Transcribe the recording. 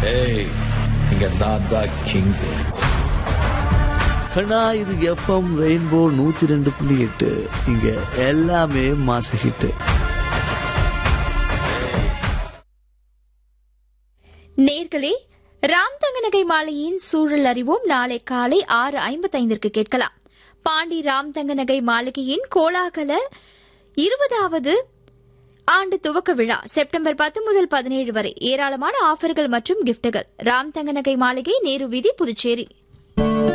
ஏய் இங்க நான் தான் கிங் கண்ணா இது எஃப்எம் ரெயின்போ நூத்தி ரெண்டு புள்ளி எட்டு இங்க எல்லாமே மாச ஹிட்டு நேர்களே ராம் தங்கநகை மாலையின் சூழல் அறிவோம் நாளை காலை ஆறு ஐம்பத்தைந்திற்கு கேட்கலாம் பாண்டி ராம் தங்கநகை மாளிகையின் கோலாகல இருபதாவது ஆண்டு துவக்க விழா செப்டம்பர் பத்து முதல் பதினேழு வரை ஏராளமான ஆஃபர்கள் மற்றும் கிஃப்ட்டுகள் ராம் தங்கநகை மாளிகை நேரு வீதி புதுச்சேரி